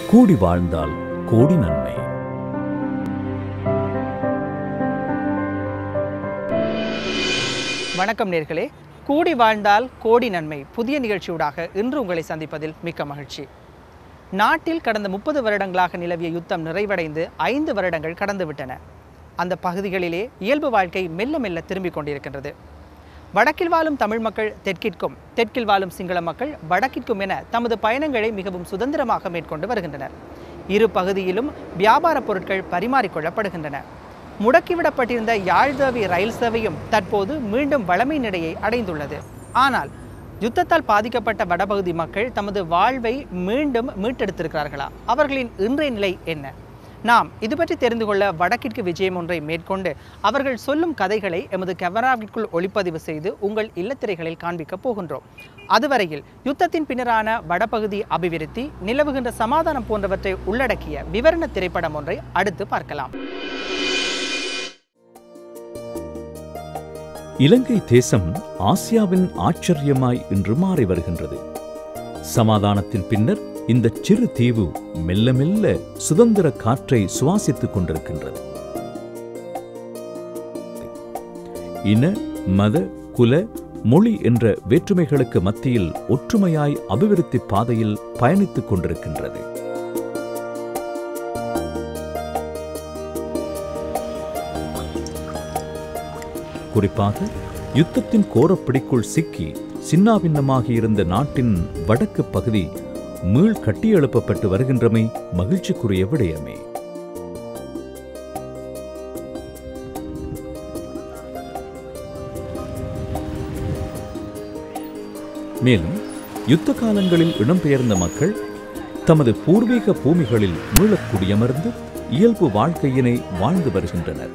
கூடி வாழ்ந்தால் கோடி நன்மை வணக்கம் நேர்களே கூடி வாழ்ந்தால் கோடி நன்மை புதிய நிகழ்ச்சியூடாக இன்று உங்களை சந்திப்பதில் மிக்க மகிழ்ச்சி நாட்டில் கடந்த முப்பது வருடங்களாக நிலவிய யுத்தம் நிறைவடைந்து ஐந்து வருடங்கள் கடந்துவிட்டன அந்த பகுதிகளிலே இயல்பு வாழ்க்கை மெல்ல மெல்ல திரும்பிக் கொண்டிருக்கின்றது வடக்கில் வாழும் தமிழ் மக்கள் தெற்கிற்கும் தெற்கில் வாழும் சிங்கள மக்கள் வடக்கிற்கும் என தமது பயணங்களை மிகவும் சுதந்திரமாக மேற்கொண்டு வருகின்றனர் இரு பகுதியிலும் வியாபார பொருட்கள் பரிமாறிக்கொள்ளப்படுகின்றன முடக்கிவிடப்பட்டிருந்த யாழ்தேவி ரயில் சேவையும் தற்போது மீண்டும் வளமை நிலையை அடைந்துள்ளது ஆனால் யுத்தத்தால் பாதிக்கப்பட்ட வடபகுதி மக்கள் தமது வாழ்வை மீண்டும் மீட்டெடுத்திருக்கிறார்களா அவர்களின் இன்றைய நிலை என்ன நாம் இது பற்றி தெரிந்து கொள்ள வடக்கிற்கு விஜயம் ஒன்றை மேற்கொண்டு அவர்கள் சொல்லும் கதைகளை எமது கேமராவிற்குள் ஒளிப்பதிவு செய்து உங்கள் இல்லத்திரைகளில் காண்பிக்கப் போகின்றோம் அதுவரையில் யுத்தத்தின் பின்னரான வடபகுதி அபிவிருத்தி நிலவுகின்ற சமாதானம் போன்றவற்றை உள்ளடக்கிய விவரண திரைப்படம் ஒன்றை அடுத்து பார்க்கலாம் இலங்கை தேசம் ஆசியாவின் ஆச்சரியமாய் இன்று மாறி வருகின்றது சமாதானத்தின் பின்னர் இந்த சிறு தீவு மெல்ல மெல்ல சுதந்திர காற்றை சுவாசித்துக் கொண்டிருக்கின்றது இன மத குல மொழி என்ற வேற்றுமைகளுக்கு மத்தியில் ஒற்றுமையாய் அபிவிருத்தி பாதையில் பயணித்துக் கொண்டிருக்கின்றது குறிப்பாக யுத்தத்தின் கோரப்பிடிக்குள் சிக்கி சின்னாபின்னமாகி இருந்த நாட்டின் வடக்கு பகுதி மீள் கட்டியெழுப்பப்பட்டு வருகின்றமை மகிழ்ச்சிக்குரிய விடயமே மேலும் யுத்த காலங்களில் இடம்பெயர்ந்த மக்கள் தமது பூர்வீக பூமிகளில் மீளக் குடியமர்ந்து இயல்பு வாழ்க்கையினை வாழ்ந்து வருகின்றனர்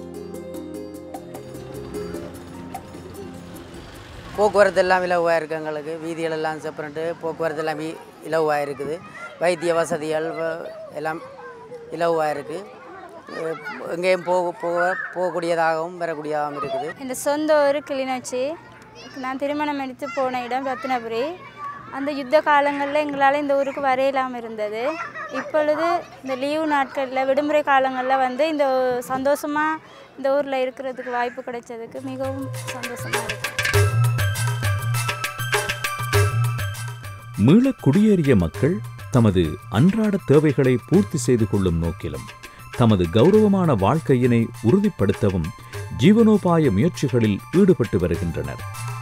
போக்குவரத்து எல்லாம் இலவாக இருக்குது எங்களுக்கு வீதிகள் எல்லாம் செப்பரேட்டு போக்குவரத்து எல்லாம் வீ இலவாக இருக்குது வைத்திய வசதிகள் வ- எல்லாம் இலவாக இருக்குது எங்கேயும் போக போக போகக்கூடியதாகவும் வரக்கூடியதாகவும் இருக்குது இந்த சொந்த ஊர் கிளிநொச்சி நான் திருமணம் எடுத்து போன இடம் ரத்னபுரி அந்த யுத்த காலங்களில் எங்களால் இந்த ஊருக்கு வர இல்லாமல் இருந்தது இப்பொழுது இந்த லீவு நாட்களில் விடுமுறை காலங்களில் வந்து இந்த சந்தோஷமாக இந்த ஊரில் இருக்கிறதுக்கு வாய்ப்பு கிடைச்சதுக்கு மிகவும் சந்தோஷமாக இருக்குது மீளக் குடியேறிய மக்கள் தமது அன்றாட தேவைகளை பூர்த்தி செய்து கொள்ளும் நோக்கிலும் தமது கௌரவமான வாழ்க்கையினை உறுதிப்படுத்தவும் ஜீவனோபாய முயற்சிகளில் ஈடுபட்டு வருகின்றனர்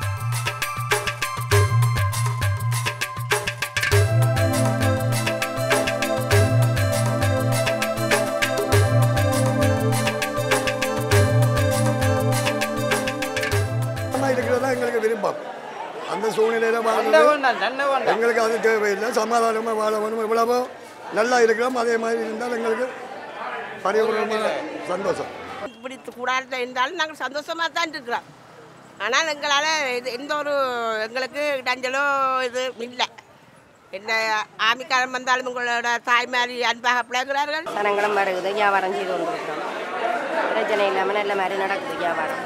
சமாதானமா இருக்கிறதா எங்களுக்கு விருப்பம் அந்த சூழ்நிலையில வாழ்றது எங்களுக்கு அது தேவையில்லை சமாதானமா வாழ வேணும் எவ்வளவோ நல்லா இருக்கிறோம் அதே மாதிரி இருந்தால் எங்களுக்கு பரிபூர்ணமான சந்தோஷம் இப்படி கூடாரத்தில் இருந்தாலும் நாங்கள் சந்தோஷமாக தான் இருக்கிறோம் ஆனால் எங்களால் இது எந்த ஒரு எங்களுக்கு இடைஞ்சலோ இது இல்லை என்ன ஆமிக்காரம் வந்தாலும் உங்களோட தாய்மாரி அன்பாக பிள்ளைகிறார்கள் சனங்களும் வருகுது வியாபாரம் செய்து கொண்டிருக்கிறோம் பிரச்சனை இல்லாமல் நல்ல மாதிரி நடக்குது வியாபாரம்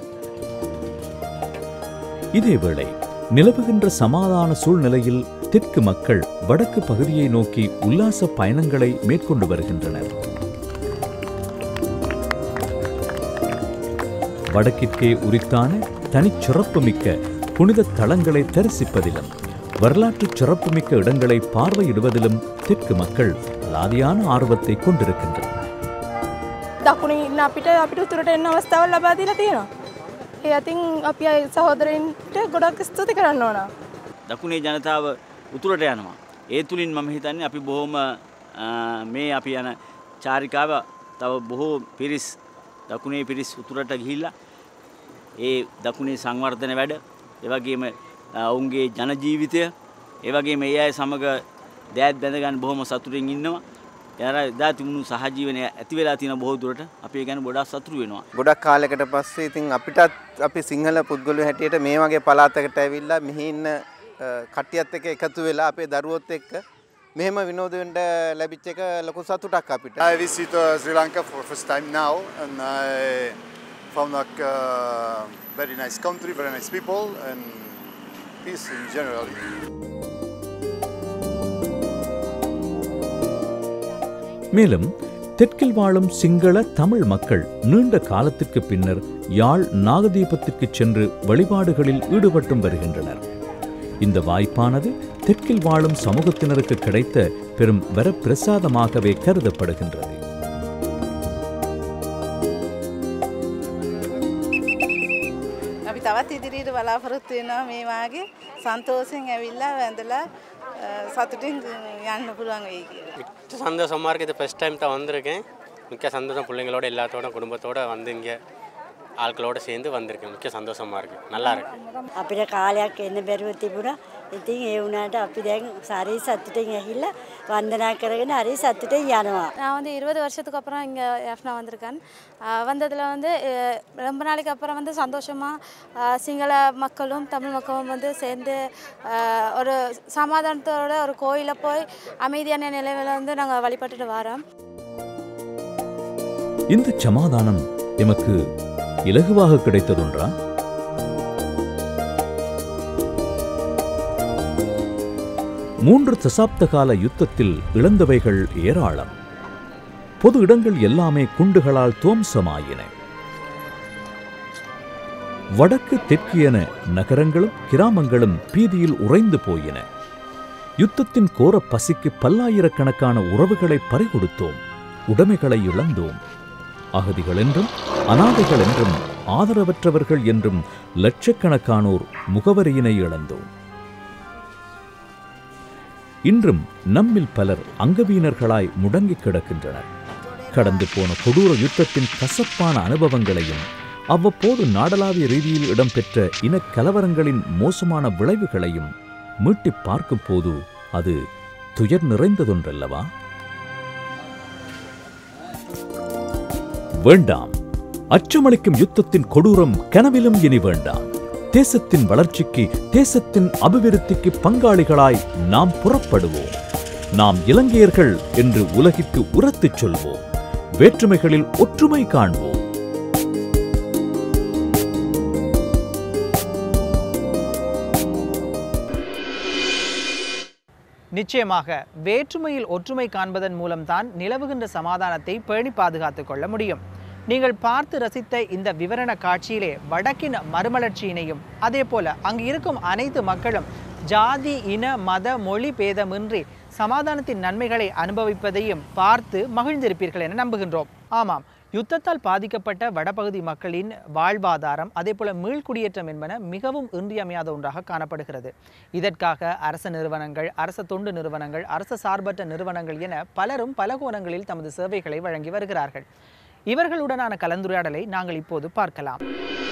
இதேவேளை நிலவுகின்ற சமாதான சூழ்நிலையில் தெற்கு மக்கள் வடக்கு பகுதியை நோக்கி உல்லாச பயணங்களை மேற்கொண்டு வருகின்றனர் வடக்கிற்கே உரித்தான தனிச்சிறப்புமிக்க புனித தலங்களை தரிசிப்பதிலும் வரலாற்றுச் சிறப்புமிக்க இடங்களை பார்வையிடுவதிலும் தெற்கு மக்கள் லாதியான ஆர்வத்தை கொண்டிருக்கின்றனர் දකුණ ඉන්න අපිට අපිට උතුරට එන්න අවස්ථාව ලබා දීලා තියෙනවා. ඒ අතින් අපි අය සහෝදරයින්ට ගොඩක් ස්තුති කරන්න ඕන. දකුණේ ජනතාව උතුරට යනවා. ඒ තුළින් මම හිතන්නේ අපි බොහොම අ, මේ අපි යන චාරිකාව තව බොහෝ පිරිස් දකුණේ පිරිස් උතුරට ගිහිල්ලා ඒ දකුණේ සංවර්ධන වැඩ එවගේම අ, ඔවුන්ගේ ජනජීවිතය ඒවගේ මේ අය සමඟ දෑත් බැඳගන්න බොහොම සතුරින් ඉන්නවා එර එදා තිබුණු සහජීවනය ඇති වෙලා තියෙන බොහෝ දුරට අපි ගැන ගොඩක් සතුරු වෙනවා. ගොඩක් කාලෙකට පස්සේ ඉතින් අපිටත් අපි සිංහල පුද්ගලයෝ හැටියට මේ වගේ පළාතකට ඇවිල්ලා මෙහි ඉන්න අ, කට්ටියත් එක්ක එකතු වෙලා අපේ දරුවොත් එක්ක මෙහෙම විනෝද වෙන්න ලැබිච්ච එක ලොකු සතුටක් අපිට. I visit uh, Sri Lanka for first time now, and I found like uh, very nice country, very nice people, and peace in general. மேலும் தெற்கில் வாழும் சிங்கள தமிழ் மக்கள் நீண்ட காலத்திற்கு பின்னர் யாழ் நாகதீபத்திற்கு சென்று வழிபாடுகளில் ஈடுபட்டும் வருகின்றனர் இந்த வாய்ப்பானது தெற்கில் வாழும் சமூகத்தினருக்கு கிடைத்த பெரும் வரப்பிரசாதமாகவே கருதப்படுகின்றது අපි තවත් ඉදිරියට බලාපොරොත්තු වෙනවා මේ වාගේ සන්තෝෂයෙන් ඇවිල්ලා වැඳලා අ, සතුටින් යන්න පුළුවන් වෙයි කියලා. மிக்க சந்தோஷமாக இருக்குது இது ஃபஸ்ட் டைம் தான் வந்திருக்கேன் மிக்க சந்தோஷம் பிள்ளைங்களோட எல்லாத்தோட குடும்பத்தோட வந்து இங்கே ஆட்களோட சேர்ந்து வந்திருக்கேன் மிக்க சந்தோஷமாக இருக்குது நல்லா இருக்கு අපිට කාලයක් එන්න බැරුව තිබුණා. ඉතින් ඒ වුණාට අපි දැන් සරි සතුටින් ඇහිල්ලා වන්දනා කරගෙන හරි සතුටින් යනවා. நான் வந்து இருபது வருஷத்துக்கு அப்புறம் இங்கே எஃப்னா வந்திருக்கேன் வந்ததில் வந்து அஹ், ரொம்ப நாளைக்கு அப்புறம் வந்து சந்தோஷமாக சிங்கள மக்களும் தமிழ் மக்களும் வந்து சேர்ந்து அஹ், ஒரு சமாதானத்தோட ஒரு கோயிலில் போய் அமைதியான நிலையில் வந்து நாங்கள் வழிபட்டுட்டு வரோம் இந்த சமாதானம் எமக்கு இலகுவாக கிடைத்ததொன்றா மூன்று தசாப்த கால யுத்தத்தில் இழந்தவைகள் ஏராளம் பொது இடங்கள் எல்லாமே குண்டுகளால் துவம்சமாயின வடக்கு தெற்கு என நகரங்களும் கிராமங்களும் பீதியில் உறைந்து போயின யுத்தத்தின் கோர பசிக்கு பல்லாயிரக்கணக்கான உறவுகளை பறிகொடுத்தோம் உடைமைகளை இழந்தோம் அகதிகள் என்றும் அனாதைகள் என்றும் ஆதரவற்றவர்கள் என்றும் லட்சக்கணக்கானோர் முகவரியினை இழந்தோம் இன்றும் நம்மில் பலர் அங்கவீனர்களாய் முடங்கிக் கிடக்கின்றனர் கடந்து போன கொடூர யுத்தத்தின் கசப்பான அனுபவங்களையும் அவ்வப்போது நாடளாவிய ரீதியில் இடம்பெற்ற இனக் கலவரங்களின் மோசமான விளைவுகளையும் மீட்டிப் பார்க்கும் போது அது துயர் நிறைந்ததொன்றல்லவா வேண்டாம் அச்சமளிக்கும் யுத்தத்தின் கொடூரம் கனவிலும் இனி வேண்டாம் தேசத்தின் வளர்ச்சிக்கு தேசத்தின் அபிவிருத்திக்கு பங்காளிகளாய் நாம் புறப்படுவோம் நாம் இலங்கையர்கள் என்று உலகிற்கு உரத்துச் சொல்வோம் வேற்றுமைகளில் ஒற்றுமை காண்போம் நிச்சயமாக வேற்றுமையில் ஒற்றுமை காண்பதன் மூலம்தான் நிலவுகின்ற சமாதானத்தை பேணி பாதுகாத்துக் கொள்ள முடியும் நீங்கள் பார்த்து ரசித்த இந்த விவரண காட்சியிலே வடக்கின் மறுமலர்ச்சியினையும் அதே போல அங்கு இருக்கும் அனைத்து மக்களும் ஜாதி இன மத மொழி பேதமின்றி சமாதானத்தின் நன்மைகளை அனுபவிப்பதையும் பார்த்து மகிழ்ந்திருப்பீர்கள் என நம்புகின்றோம் ஆமாம் யுத்தத்தால் பாதிக்கப்பட்ட வடபகுதி மக்களின் வாழ்வாதாரம் அதேபோல மீள்குடியேற்றம் என்பன மிகவும் இன்றியமையாத ஒன்றாக காணப்படுகிறது இதற்காக அரச நிறுவனங்கள் அரச தொண்டு நிறுவனங்கள் அரச சார்பற்ற நிறுவனங்கள் என பலரும் பல கோணங்களில் தமது சேவைகளை வழங்கி வருகிறார்கள் இவர்களுடனான கலந்துரையாடலை நாங்கள் இப்போது பார்க்கலாம்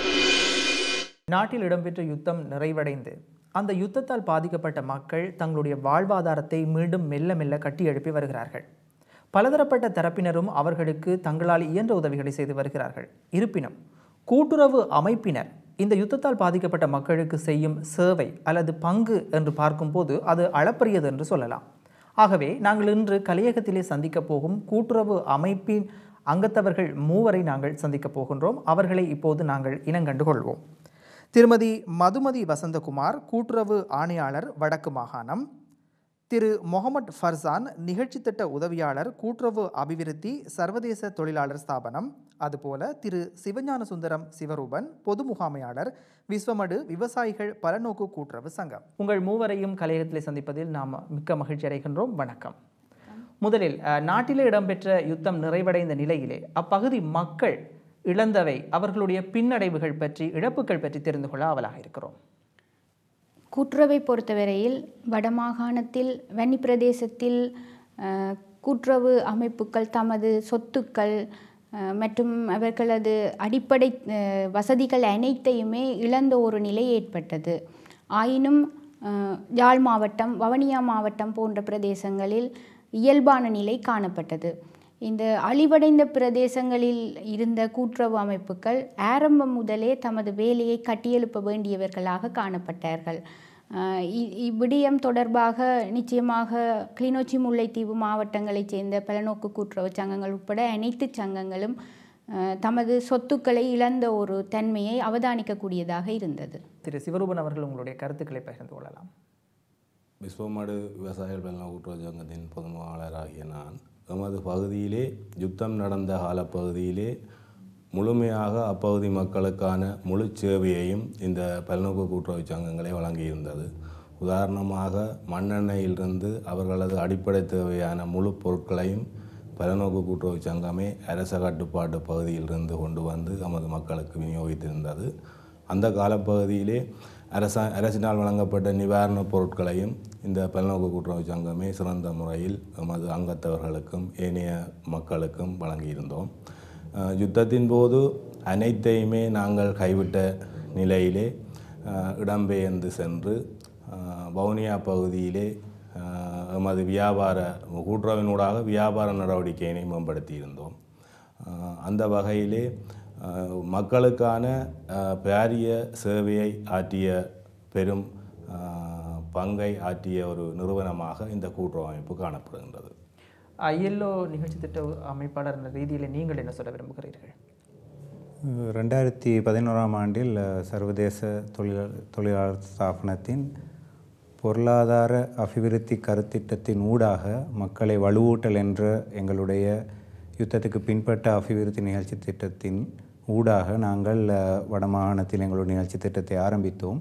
நாட்டில் இடம்பெற்ற யுத்தம் நிறைவடைந்து அந்த யுத்தத்தால் பாதிக்கப்பட்ட மக்கள் தங்களுடைய வாழ்வாதாரத்தை மீண்டும் மெல்ல மெல்ல கட்டியெழுப்பி வருகிறார்கள் பலதரப்பட்ட தரப்பினரும் அவர்களுக்கு தங்களால் இயன்ற உதவிகளை செய்து வருகிறார்கள் இருப்பினும் கூட்டுறவு அமைப்பினர் இந்த யுத்தத்தால் பாதிக்கப்பட்ட மக்களுக்கு செய்யும் சேவை அல்லது பங்கு என்று பார்க்கும்போது அது அளப்பரியது என்று சொல்லலாம் ஆகவே நாங்கள் இன்று கலையகத்திலே சந்திக்கப் போகும் கூட்டுறவு அமைப்பின் அங்கத்தவர்கள் மூவரை நாங்கள் சந்திக்கப் போகின்றோம் அவர்களை இப்போது நாங்கள் இனங்கண்டு கொள்வோம் திருமதி மதுமதி வசந்தகுமார் கூட்டுறவு ஆணையாளர் வடக்கு மாகாணம் திரு முகமது ஃபர்சான் நிகழ்ச்சி திட்ட உதவியாளர் கூட்டுறவு அபிவிருத்தி சர்வதேச தொழிலாளர் ஸ்தாபனம் அதுபோல திரு சிவஞான சுந்தரம் சிவரூபன் பொது முகாமையாளர் விஸ்வமடு விவசாயிகள் பலநோக்கு கூட்டுறவு சங்கம் உங்கள் மூவரையும் கலையகத்திலே சந்திப்பதில் நாம் மிக்க மகிழ்ச்சி அடைகின்றோம் வணக்கம் முதலில் அஹ், நாட்டிலே இடம்பெற்ற யுத்தம் நிறைவடைந்த நிலையிலே அப்பகுதி மக்கள் இழந்தவை அவர்களுடைய பின்னடைவுகள் பற்றி இழப்புகள் பற்றி தெரிந்து கொள்ள ஆவலாக இருக்கிறோம் கூட்டுறவை பொறுத்தவரையில் வடமாகாணத்தில் வன்னி பிரதேசத்தில் அஹ், கூட்டுறவு அமைப்புகள் தமது சொத்துக்கள் அஹ், மற்றும் அவர்களது அடிப்படை அஹ், வசதிகள் அனைத்தையுமே இழந்த ஒரு நிலை ஏற்பட்டது ஆயினும் அஹ், யாழ் மாவட்டம் வவனியா மாவட்டம் போன்ற பிரதேசங்களில் இயல்பான நிலை காணப்பட்டது இந்த அழிவடைந்த பிரதேசங்களில் இருந்த கூட்டுறவு அமைப்புகள் ஆரம்பம் முதலே தமது வேலையை கட்டியெழுப்ப வேண்டியவர்களாக காணப்பட்டார்கள் அஹ் இ- இவ்விடயம் தொடர்பாக நிச்சயமாக கிளிநொச்சி முல்லைத்தீவு மாவட்டங்களைச் சேர்ந்த பலநோக்கு கூட்டுறவு சங்கங்கள் உட்பட அனைத்து சங்கங்களும் அஹ் தமது சொத்துக்களை இழந்த ஒரு தன்மையை அவதானிக்கக்கூடியதாக இருந்தது திரு சிவரூபன் அவர்கள் உங்களுடைய கருத்துக்களை பகிர்ந்து கொள்ளலாம் விஸ்வமாடு விவசாயிகள் வெள்ளம் கூட்டுறவு சங்கத்தின் பொதுமகாளராகிய நான் எமது பகுதியிலே யுத்தம் நடந்த காலப்பகுதியிலே முழுமையாக அப்பகுதி மக்களுக்கான முழு சேவையையும் இந்த பல்நோக்கு கூட்டுறவு சங்கங்களே வழங்கியிருந்தது உதாரணமாக மண்ணெண்ணெயிலிருந்து அவர்களது அடிப்படை தேவையான முழு பொருட்களையும் பலநோக்கு கூட்டுறவு சங்கமே அரச கட்டுப்பாட்டு பகுதியிலிருந்து கொண்டு வந்து நமது மக்களுக்கு விநியோகித்திருந்தது அந்த காலப்பகுதியிலே அரசா அரசினால் வழங்கப்பட்ட நிவாரணப் பொருட்களையும் இந்த பல்நோக்கு கூட்டுறவு சங்கமே சிறந்த முறையில் எமது அங்கத்தவர்களுக்கும் ஏனைய மக்களுக்கும் வழங்கியிருந்தோம் அஹ் யுத்தத்தின் போது அனைத்தையுமே நாங்கள் கைவிட்ட நிலையிலே அஹ் இடம்பெயர்ந்து சென்று அஹ் வவுனியா பகுதியிலே அஹ் எமது வியாபார கூட்டுறவினூடாக வியாபார நடவடிக்கையினை மேம்படுத்தியிருந்தோம் அஹ் அந்த வகையிலே அஹ் மக்களுக்கான அஹ் பாரிய சேவையை ஆற்றிய பெரும் அஹ் பங்கை ஆற்றிய ஒரு நிறுவனமாக இந்த கூட்டுறவு அமைப்பு காணப்படுகின்றது ஐஎல்ஓ நிகழ்ச்சி திட்ட அமைப்பாளர் என்ற ரீதியில் நீங்கள் என்ன சொல்ல விரும்புகிறீர்கள் ரெண்டாயிரத்தி பதினோராம் ஆண்டில் அஹ், சர்வதேச தொழிலாளர் தொழிலாளர் ஸ்தாபனத்தின் பொருளாதார அபிவிருத்தி கருத்திட்டத்தின் ஊடாக மக்களை வலுவூட்டல் என்ற எங்களுடைய யுத்தத்துக்கு பின்பட்ட அபிவிருத்தி நிகழ்ச்சி திட்டத்தின் ஊடாக நாங்கள் அஹ், வடமாகாணத்தில் எங்களுடைய நிகழ்ச்சி திட்டத்தை ஆரம்பித்தோம்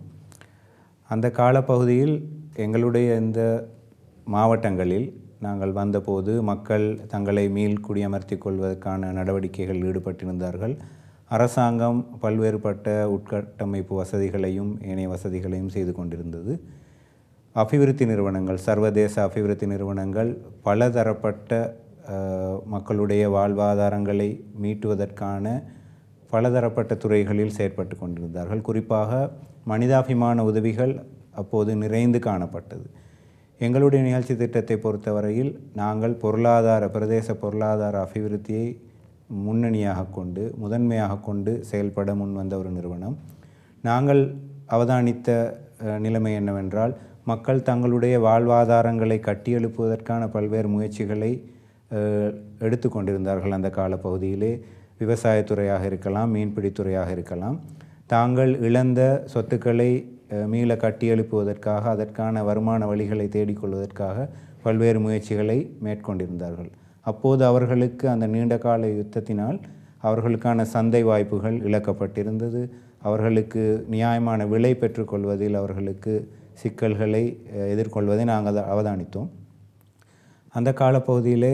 அந்த காலப்பகுதியில் எங்களுடைய இந்த மாவட்டங்களில் நாங்கள் வந்தபோது மக்கள் தங்களை மீள் குடியமர்த்திக் கொள்வதற்கான நடவடிக்கைகளில் ஈடுபட்டிருந்தார்கள் அரசாங்கம் பல்வேறுபட்ட உட்கட்டமைப்பு வசதிகளையும் ஏனைய வசதிகளையும் செய்து கொண்டிருந்தது அபிவிருத்தி நிறுவனங்கள் சர்வதேச அபிவிருத்தி நிறுவனங்கள் பலதரப்பட்ட அஹ், மக்களுடைய வாழ்வாதாரங்களை மீட்டுவதற்கான பலதரப்பட்ட துறைகளில் செயற்பட்டு கொண்டிருந்தார்கள் குறிப்பாக மனிதாபிமான உதவிகள் அப்போது நிறைந்து காணப்பட்டது எங்களுடைய நிகழ்ச்சி திட்டத்தை பொறுத்தவரையில் நாங்கள் பொருளாதார பிரதேச பொருளாதார அபிவிருத்தியை முன்னணியாக கொண்டு முதன்மையாக கொண்டு செயல்பட முன்வந்த ஒரு நிறுவனம் நாங்கள் அவதானித்த அஹ், நிலைமை என்னவென்றால் மக்கள் தங்களுடைய வாழ்வாதாரங்களை கட்டியெழுப்புவதற்கான பல்வேறு முயற்சிகளை அஹ், எடுத்து கொண்டிருந்தார்கள் அந்த காலப்பகுதியிலே விவசாயத்துறையாக இருக்கலாம் மீன்பிடித்துறையாக இருக்கலாம் தாங்கள் இழந்த சொத்துக்களை அஹ், மீள கட்டியெழுப்புவதற்காக அதற்கான வருமான வழிகளை தேடிக்கொள்வதற்காக பல்வேறு முயற்சிகளை மேற்கொண்டிருந்தார்கள் அப்போது அவர்களுக்கு அந்த நீண்ட கால யுத்தத்தினால் அவர்களுக்கான சந்தை வாய்ப்புகள் இழக்கப்பட்டிருந்தது அவர்களுக்கு நியாயமான விலை பெற்றுக்கொள்வதில் அவர்களுக்கு சிக்கல்களை அஹ், எதிர்கொள்வதை நாங்கள் அவதானித்தோம் அந்த காலப்பகுதியிலே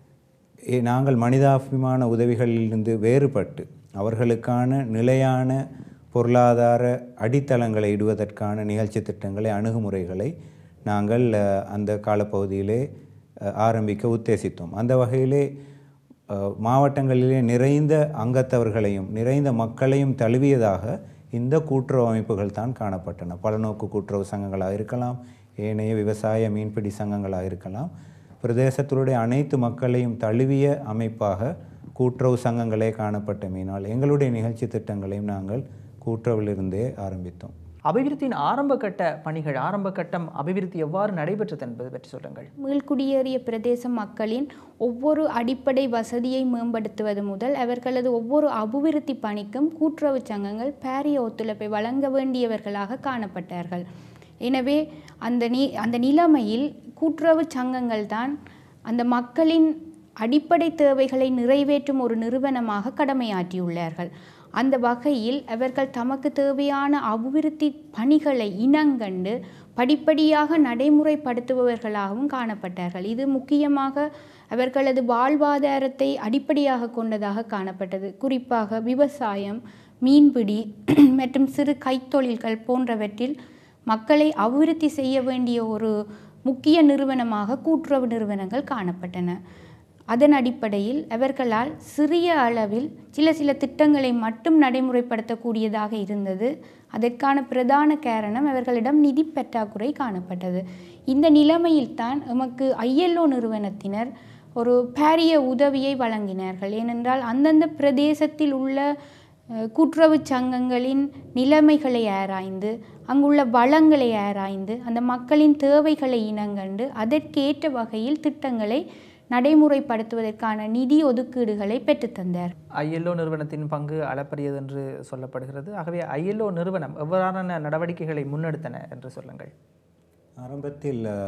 எ- நாங்கள் மனிதாபிமான உதவிகளிலிருந்து வேறுபட்டு அவர்களுக்கான நிலையான பொருளாதார அடித்தளங்களை இடுவதற்கான நிகழ்ச்சி திட்டங்களை அணுகுமுறைகளை நாங்கள் அஹ், அந்த காலப்பகுதியிலே அஹ், ஆரம்பிக்க உத்தேசித்தோம் அந்த வகையிலே அஹ், மாவட்டங்களிலே நிறைந்த அங்கத்தவர்களையும் நிறைந்த மக்களையும் தழுவியதாக இந்த கூட்டுறவு அமைப்புகள் தான் காணப்பட்டன பலநோக்கு கூட்டுறவு சங்கங்களாக இருக்கலாம் ஏனைய விவசாய மீன்பிடி சங்கங்களாக இருக்கலாம் பிரதேசத்தினுடைய அனைத்து மக்களையும் தழுவிய அமைப்பாக கூட்டுறவு சங்கங்களே காணப்பட்டமையினால் எங்களுடைய நிகழ்ச்சி திட்டங்களையும் நாங்கள் கூட்டுறவிலிருந்தே ஆரம்பித்தோம் அபிவிருத்தியின் ஆரம்ப கட்ட பணிகள் ஆரம்ப கட்டம் அபிவிருத்தி எவ்வாறு நடைபெற்றது என்பது பற்றி சொல்லுங்கள் மீள்குடியேறிய பிரதேச மக்களின் ஒவ்வொரு அடிப்படை வசதியை மேம்படுத்துவது முதல் அவர்களது ஒவ்வொரு அபிவிருத்தி பணிக்கும் கூட்டுறவு சங்கங்கள் பாரிய ஒத்துழைப்பை வழங்க வேண்டியவர்களாக காணப்பட்டார்கள் எனவே அந்த நீ அந்த நிலைமையில் கூட்டுறவு சங்கங்கள் தான் அந்த மக்களின் அடிப்படை தேவைகளை நிறைவேற்றும் ஒரு நிறுவனமாக கடமையாற்றியுள்ளார்கள் அந்த வகையில் அவர்கள் தமக்கு தேவையான அபிவிருத்தி பணிகளை இனங்கண்டு படிப்படியாக நடைமுறைப்படுத்துபவர்களாகவும் காணப்பட்டார்கள் இது முக்கியமாக அவர்களது வாழ்வாதாரத்தை அடிப்படையாக கொண்டதாக காணப்பட்டது குறிப்பாக விவசாயம் மீன்பிடி மற்றும் சிறு கைத்தொழில்கள் போன்றவற்றில் மக்களை அபிவிருத்தி செய்ய வேண்டிய ஒரு முக்கிய நிறுவனமாக கூட்டுறவு நிறுவனங்கள் காணப்பட்டன அதன் அடிப்படையில் அவர்களால் சிறிய அளவில் சில சில திட்டங்களை மட்டும் நடைமுறைப்படுத்தக்கூடியதாக இருந்தது அதற்கான பிரதான காரணம் அவர்களிடம் நிதி பற்றாக்குறை காணப்பட்டது இந்த நிலைமையில்தான் எமக்கு ஐஎல்ஓ நிறுவனத்தினர் ஒரு பாரிய உதவியை வழங்கினார்கள் ஏனென்றால் அந்தந்த பிரதேசத்தில் உள்ள அஹ், கூட்டுறவு சங்கங்களின் நிலைமைகளை ஆராய்ந்து அங்குள்ள வளங்களை ஆராய்ந்து அந்த மக்களின் தேவைகளை இனங்கண்டு அதற்கேற்ற வகையில் திட்டங்களை நடைமுறைப்படுத்துவதற்கான நிதி ஒதுக்கீடுகளை பெற்றுத்தந்தார் ஐஎல்ஓ நிறுவனத்தின் பங்கு அளப்பரியது என்று சொல்லப்படுகிறது ஆகவே ஐஎல்ஓ நிறுவனம் எவ்வாறான நடவடிக்கைகளை முன்னெடுத்தன என்று சொல்லுங்கள் ஆரம்பத்தில் அஹ்,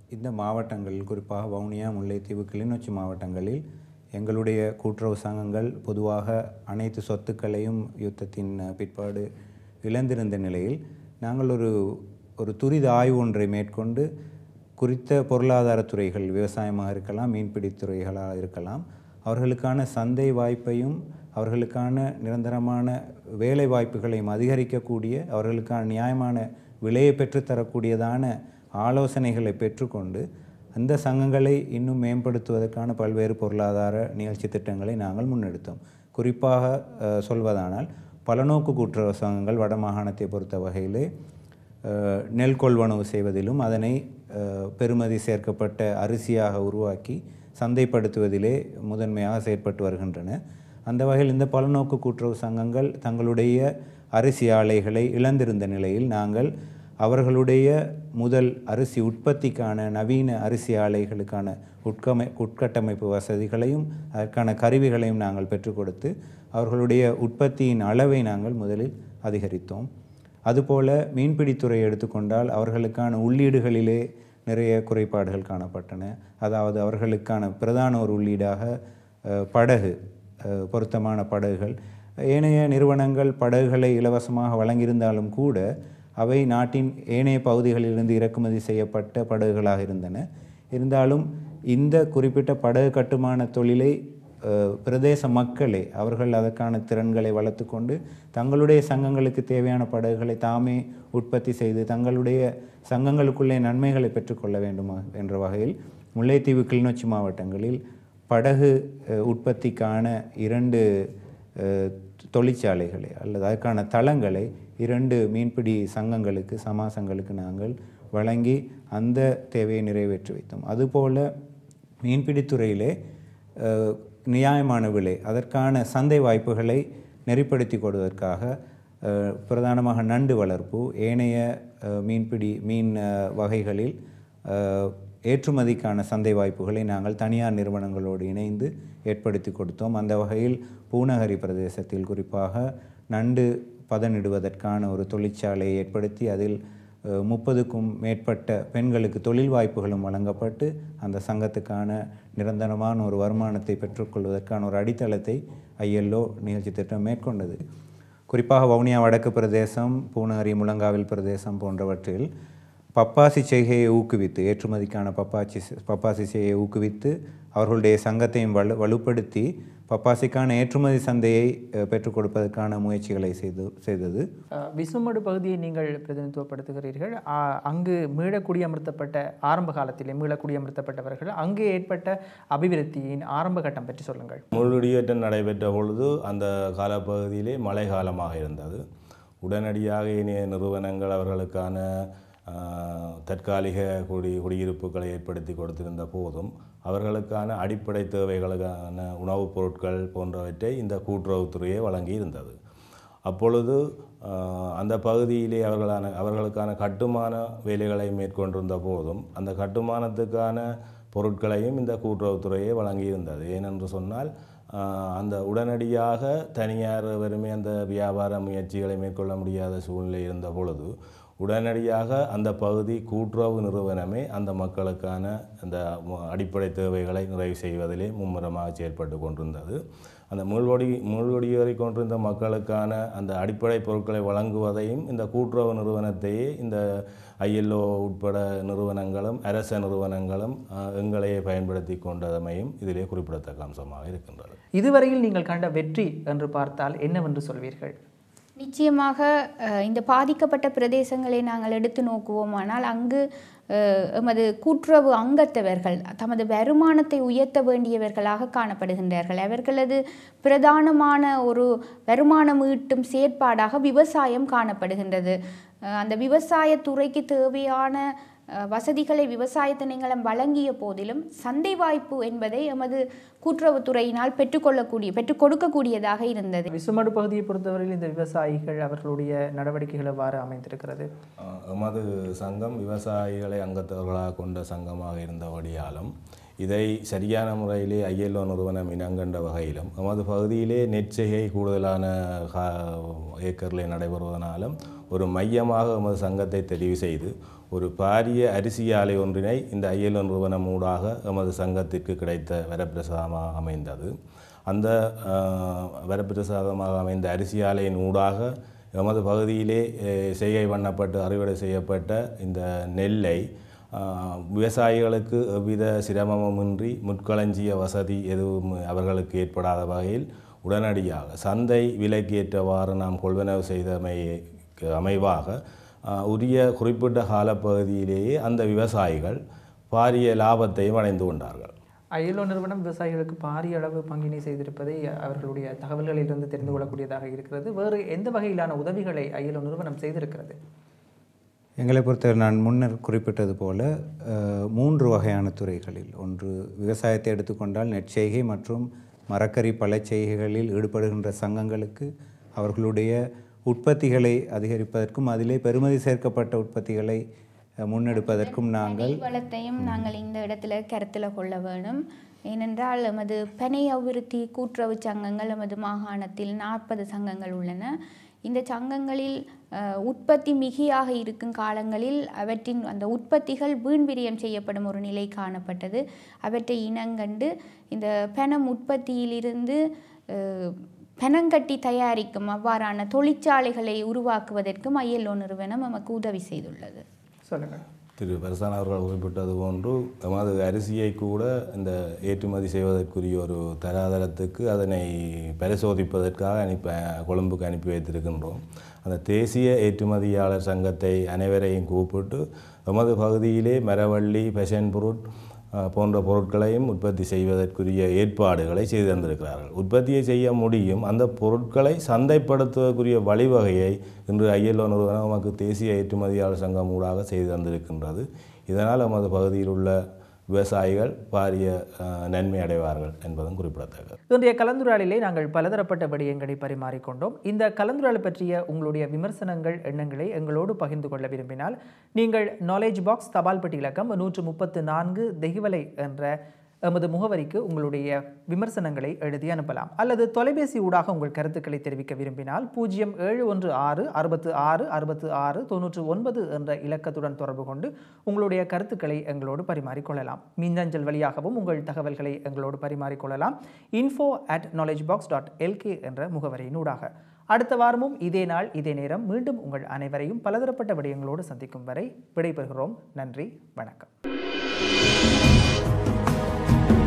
இந்த மாவட்டங்களில் குறிப்பாக வவுனியா முல்லைத்தீவு கிளிநொச்சி மாவட்டங்களில் எங்களுடைய கூட்டுறவு சங்கங்கள் பொதுவாக அனைத்து சொத்துக்களையும் யுத்தத்தின் பிற்பாடு இழந்திருந்த நிலையில் நாங்கள் ஒரு ஒரு துரித ஆய்வு ஒன்றை மேற்கொண்டு குறித்த பொருளாதார துறைகள் விவசாயமாக இருக்கலாம் மீன்பிடி துறைகளாக இருக்கலாம் அவர்களுக்கான சந்தை வாய்ப்பையும் அவர்களுக்கான நிரந்தரமான வேலை வாய்ப்புகளையும் அதிகரிக்கக்கூடிய அவர்களுக்கான நியாயமான விலையை பெற்றுத்தரக்கூடியதான ஆலோசனைகளை பெற்றுக்கொண்டு அந்த சங்கங்களை இன்னும் மேம்படுத்துவதற்கான பல்வேறு பொருளாதார நிகழ்ச்சி திட்டங்களை நாங்கள் முன்னெடுத்தோம் குறிப்பாக அஹ், சொல்வதானால் பலநோக்கு கூட்டுறவு சங்கங்கள் வடமாகாணத்தை பொறுத்த வகையிலே அஹ், நெல் கொள்வனவு செய்வதிலும் அதனை அஹ், பெறுமதி சேர்க்கப்பட்ட அரிசியாக உருவாக்கி சந்தைப்படுத்துவதிலே முதன்மையாக செயற்பட்டு வருகின்றன அந்த வகையில் இந்த பலநோக்கு கூட்டுறவு சங்கங்கள் தங்களுடைய அரிசி ஆலைகளை இழந்திருந்த நிலையில் நாங்கள் அவர்களுடைய முதல் அரிசி உற்பத்திக்கான நவீன அரிசி ஆலைகளுக்கான உட்கமை உட்கட்டமைப்பு வசதிகளையும் அதற்கான கருவிகளையும் நாங்கள் பெற்றுக் கொடுத்து அவர்களுடைய உற்பத்தியின் அளவை நாங்கள் முதலில் அதிகரித்தோம் அதுபோல மீன்பிடித்துறை எடுத்துக்கொண்டால் அவர்களுக்கான உள்ளீடுகளிலே நிறைய குறைபாடுகள் காணப்பட்டன அதாவது அவர்களுக்கான பிரதான ஒரு உள்ளீடாக அஹ், படகு அஹ், பொருத்தமான படகுகள் ஏனைய நிறுவனங்கள் படகுகளை இலவசமாக வழங்கியிருந்தாலும் கூட அவை நாட்டின் ஏனைய பகுதிகளிலிருந்து இறக்குமதி செய்யப்பட்ட படகுகளாக இருந்தன இருந்தாலும் இந்த குறிப்பிட்ட படகு கட்டுமான தொழிலை அஹ், பிரதேச மக்களே அவர்கள் அதற்கான திறன்களை வளர்த்து கொண்டு தங்களுடைய சங்கங்களுக்கு தேவையான படகுகளை தாமே உற்பத்தி செய்து தங்களுடைய சங்கங்களுக்குள்ளே நன்மைகளை பெற்றுக்கொள்ள வேண்டுமா என்ற வகையில் முல்லைத்தீவு கிளிநொச்சி மாவட்டங்களில் படகு அஹ், உற்பத்திக்கான இரண்டு அஹ், தொழிற்சாலைகளை அல்லது அதற்கான தளங்களை இரண்டு மீன்பிடி சங்கங்களுக்கு சமாசங்களுக்கு நாங்கள் வழங்கி அந்த தேவையை நிறைவேற்றி வைத்தோம் அதுபோல மீன்பிடித்துறையிலே அஹ், நியாயமான விலை அதற்கான சந்தை வாய்ப்புகளை நெறிப்படுத்தி கொடுவதற்காக அஹ், பிரதானமாக நண்டு வளர்ப்பு ஏனைய அஹ், மீன்பிடி மீன் அஹ், வகைகளில் அஹ், ஏற்றுமதிக்கான சந்தை வாய்ப்புகளை நாங்கள் தனியார் நிறுவனங்களோடு இணைந்து ஏற்படுத்தி கொடுத்தோம் அந்த வகையில் பூநகரி பிரதேசத்தில் குறிப்பாக நண்டு பதனிடுவதற்கான ஒரு தொழிற்சாலையை ஏற்படுத்தி அதில் அஹ், முப்பதுக்கும் மேற்பட்ட பெண்களுக்கு தொழில் வாய்ப்புகளும் வழங்கப்பட்டு அந்த சங்கத்துக்கான நிரந்தரமான ஒரு வருமானத்தை பெற்றுக்கொள்வதற்கான ஒரு அடித்தளத்தை ஐஎல்ஓ நிகழ்ச்சி திட்டம் மேற்கொண்டது குறிப்பாக வவுனியா வடக்கு பிரதேசம் பூனகரி முழங்காவில் பிரதேசம் போன்றவற்றில் பப்பாசி செய்கையை ஊக்குவித்து ஏற்றுமதிக்கான பப்பாசி பப்பாசி செய்கையை ஊக்குவித்து அவர்களுடைய சங்கத்தையும் வலு வலுப்படுத்தி பப்பாசிக்கான ஏற்றுமதி சந்தையை அஹ், பெற்றுக் கொடுப்பதற்கான முயற்சிகளை செய்து செய்தது அஹ், விசுமடு பகுதியை நீங்கள் பிரதிநிதித்துவப்படுத்துகிறீர்கள் அ- அங்கு மீளக்குடியமர்த்தப்பட்ட ஆரம்ப காலத்திலே மீளக்குடியமர்த்தப்பட்டவர்கள் அங்கு ஏற்பட்ட அபிவிருத்தியின் ஆரம்ப கட்டம் பற்றி சொல்லுங்கள் முள்ளுடியேற்றம் நடைபெற்ற பொழுது அந்த காலப்பகுதியிலே மழை காலமாக இருந்தது உடனடியாக இனிய நிறுவனங்கள் அவர்களுக்கான ஆஹ், தற்காலிக குடி குடியிருப்புகளை ஏற்படுத்தி கொடுத்திருந்த போதும் அவர்களுக்கான அடிப்படை தேவைகளுக்கான உணவுப் பொருட்கள் போன்றவற்றை இந்த கூட்டுறவுத்துறையே வழங்கி இருந்தது அப்பொழுது ஆஹ், அந்த பகுதியிலே அவர்களான அவர்களுக்கான கட்டுமான வேலைகளை மேற்கொண்டிருந்த போதும் அந்த கட்டுமானத்துக்கான பொருட்களையும் இந்த கூட்டுறவுத்துறையே வழங்கியிருந்தது ஏனென்று சொன்னால் ஆஹ், அந்த உடனடியாக தனியார் வெறுமே அந்த வியாபார முயற்சிகளை மேற்கொள்ள முடியாத சூழ்நிலை இருந்த பொழுது உடனடியாக அந்த பகுதி கூட்டுறவு நிறுவனமே அந்த மக்களுக்கான அந்த மு- அடிப்படை தேவைகளை நிறைவு செய்வதிலே மும்முரமாக செயற்பட்டு கொண்டிருந்தது அந்த மூழ்வடி மூழ்வடியேறி கொண்டிருந்த மக்களுக்கான அந்த அடிப்படை பொருட்களை வழங்குவதையும் இந்த கூட்டுறவு நிறுவனத்தையே இந்த ஐஎல்ஓ உட்பட நிறுவனங்களும் அரச நிறுவனங்களும் ஆஹ், எங்களையே பயன்படுத்தி கொண்டதமையும் இதிலே குறிப்பிடத்தக்க அம்சமாக இருக்கின்றது இதுவரையில் நீங்கள் கண்ட வெற்றி என்று பார்த்தால் என்னவென்று சொல்வீர்கள் நிச்சயமாக அஹ், இந்த பாதிக்கப்பட்ட பிரதேசங்களை நாங்கள் எடுத்து நோக்குவோமானால் அங்கு அஹ், எமது கூட்டுறவு அங்கத்தவர்கள் தமது வருமானத்தை உயர்த்த வேண்டியவர்களாக காணப்படுகின்றார்கள் அவர்களது பிரதானமான ஒரு வருமானம் ஈட்டும் செயற்பாடாக விவசாயம் காணப்படுகின்றது அஹ், அந்த விவசாயத்துறைக்கு தேவையான அஹ், வசதிகளை விவசாய திணைக்களம் வழங்கிய போதிலும் சந்தை வாய்ப்பு என்பதை எமது கூட்டுறவுத்துறையினால் பெற்றுக்கொள்ளக்கூடிய பெற்றுக் கொடுக்கக்கூடியதாக இருந்தது விசுமடு பகுதியை பொறுத்தவரையில் இந்த விவசாயிகள் அவர்களுடைய நடவடிக்கைகள் எவ்வாறு அமைந்திருக்கிறது ஆஹ், எமது சங்கம் விவசாயிகளை அங்கத்தவர்களாக கொண்ட சங்கமாக இருந்தபடியாலும் இதை சரியான முறையிலே ஐஎல்ஓ நிறுவனம் இனங்கண்ட வகையிலும் எமது பகுதியிலே நெற்செய்கை கூடுதலான கா- ஏக்கரிலே நடைபெறுவதனாலும் ஒரு மையமாக எமது சங்கத்தை தெரிவு செய்து ஒரு பாரிய அரிசி ஆலை ஒன்றினை இந்த ஐஎல்ஓ நிறுவனம் ஊடாக எமது சங்கத்திற்கு கிடைத்த வரப்பிரசாதமாக அமைந்தது அந்த ஆஹ், வரப்பிரசாதமாக அமைந்த அரிசி ஆலையின் ஊடாக எமது பகுதியிலே அஹ், செய்கை பண்ணப்பட்டு அறுவடை செய்யப்பட்ட இந்த நெல்லை ஆஹ், விவசாயிகளுக்கு எவ்வித சிரமமுமின்றி முட்களஞ்சிய வசதி எதுவும் அவர்களுக்கு ஏற்படாத வகையில் உடனடியாக சந்தை விலைக்கு ஏற்றவாறு நாம் கொள்வனவு செய்தமைக்கு அமைவாக ஆஹ், உரிய குறிப்பிட்ட காலப்பகுதியிலேயே அந்த விவசாயிகள் பாரிய லாபத்தையும் அடைந்து கொண்டார்கள் ஐஎல்ஓ நிறுவனம் விவசாயிகளுக்கு பாரிய அளவு பங்கினை செய்திருப்பதை அவர்களுடைய தகவல்களிலிருந்து தெரிந்து கொள்ளக்கூடியதாக இருக்கிறது வேறு எந்த வகையிலான உதவிகளை ஐஎல்ஓ நிறுவனம் செய்திருக்கிறது எங்களை பொறுத்தவரை நான் முன்னர் குறிப்பிட்டது போல அஹ், மூன்று வகையான துறைகளில் ஒன்று விவசாயத்தை எடுத்துக்கொண்டால் நெற்செய்கை மற்றும் மரக்கறி பழச்செய்கைகளில் ஈடுபடுகின்ற சங்கங்களுக்கு அவர்களுடைய உற்பத்திகளை அதிகரிப்பதற்கும் அதிலே பெறுமதி சேர்க்கப்பட்ட உற்பத்திகளை அஹ், முன்னெடுப்பதற்கும் நாங்கள் வளத்தையும் நாங்கள் இந்த இடத்துல கருத்தில் கொள்ள வேணும் ஏனென்றால் எமது பனை அபிவிருத்தி கூட்டுறவு சங்கங்கள் எமது மாகாணத்தில் நாற்பது சங்கங்கள் உள்ளன இந்த சங்கங்களில் அஹ், உற்பத்தி மிகையாக இருக்கும் காலங்களில் அவற்றின் அந்த உற்பத்திகள் வீண் விரயம் செய்யப்படும் ஒரு நிலை காணப்பட்டது அவற்றை இனங்கண்டு இந்த பணம் உற்பத்தியிலிருந்து அஹ், பனங்கட்டி தயாரிக்கும் அவ்வாறான தொழிற்சாலைகளை உருவாக்குவதற்கும் ஐஎல்ஓ நிறுவனம் நமக்கு உதவி செய்துள்ளது சொல்லுங்கள் திரு பரசான் அவர்கள் குறிப்பிட்டது போன்று எமது அரிசியை கூட இந்த ஏற்றுமதி செய்வதற்குரிய ஒரு தராதரத்துக்கு அதனை பரிசோதிப்பதற்காக அனுப்பி கொழும்புக்கு அனுப்பி வைத்திருக்கின்றோம் அந்த தேசிய ஏற்றுமதியாளர் சங்கத்தை அனைவரையும் கூப்பிட்டு எமது பகுதியிலே மரவள்ளி பெஷன் பொருட் அஹ், போன்ற பொருட்களையும் உற்பத்தி செய்வதற்குரிய ஏற்பாடுகளை செய்து தந்திருக்கிறார்கள் உற்பத்தியை செய்ய முடியும் அந்த பொருட்களை சந்தைப்படுத்துவதற்குரிய வழிவகையை இன்று ஐஎல்ஓ நிறுவனம் நமக்கு தேசிய ஏற்றுமதியாளர் சங்கம் ஊடாக செய்து தந்திருக்கின்றது இதனால் நமது பகுதியில் உள்ள விவசாயிகள் பாரிய அஹ், நன்மை அடைவார்கள் என்பதும் குறிப்பிடத்தக்கது இன்றைய கலந்துரையாடலிலே நாங்கள் பலதரப்பட்ட விடயங்களை பரிமாறிக்கொண்டோம் இந்த கலந்துரையாடல் பற்றிய உங்களுடைய விமர்சனங்கள் எண்ணங்களை எங்களோடு பகிர்ந்து கொள்ள விரும்பினால் நீங்கள் நாலேஜ் பாக்ஸ் தபால் பெட்டி இலக்கம் நூற்று முப்பத்து நான்கு தெஹிவலை என்ற எமது முகவரிக்கு உங்களுடைய விமர்சனங்களை எழுதி அனுப்பலாம் அல்லது தொலைபேசி ஊடாக உங்கள் கருத்துக்களை தெரிவிக்க விரும்பினால் பூஜ்ஜியம் ஏழு ஒன்று ஆறு அறுபத்து ஆறு அறுபத்து ஆறு தொண்ணூற்று ஒன்பது என்ற இலக்கத்துடன் தொடர்பு கொண்டு உங்களுடைய கருத்துக்களை எங்களோடு பரிமாறிக்கொள்ளலாம் மின்னஞ்சல் வழியாகவும் உங்கள் தகவல்களை எங்களோடு பரிமாறிக்கொள்ளலாம் info at knowledge box dot LK என்ற முகவரியினூடாக அடுத்த வாரமும் இதே நாள் இதே நேரம் மீண்டும் உங்கள் அனைவரையும் பலதரப்பட்ட விடயங்களோடு சந்திக்கும் வரை விடைபெறுகிறோம் நன்றி வணக்கம்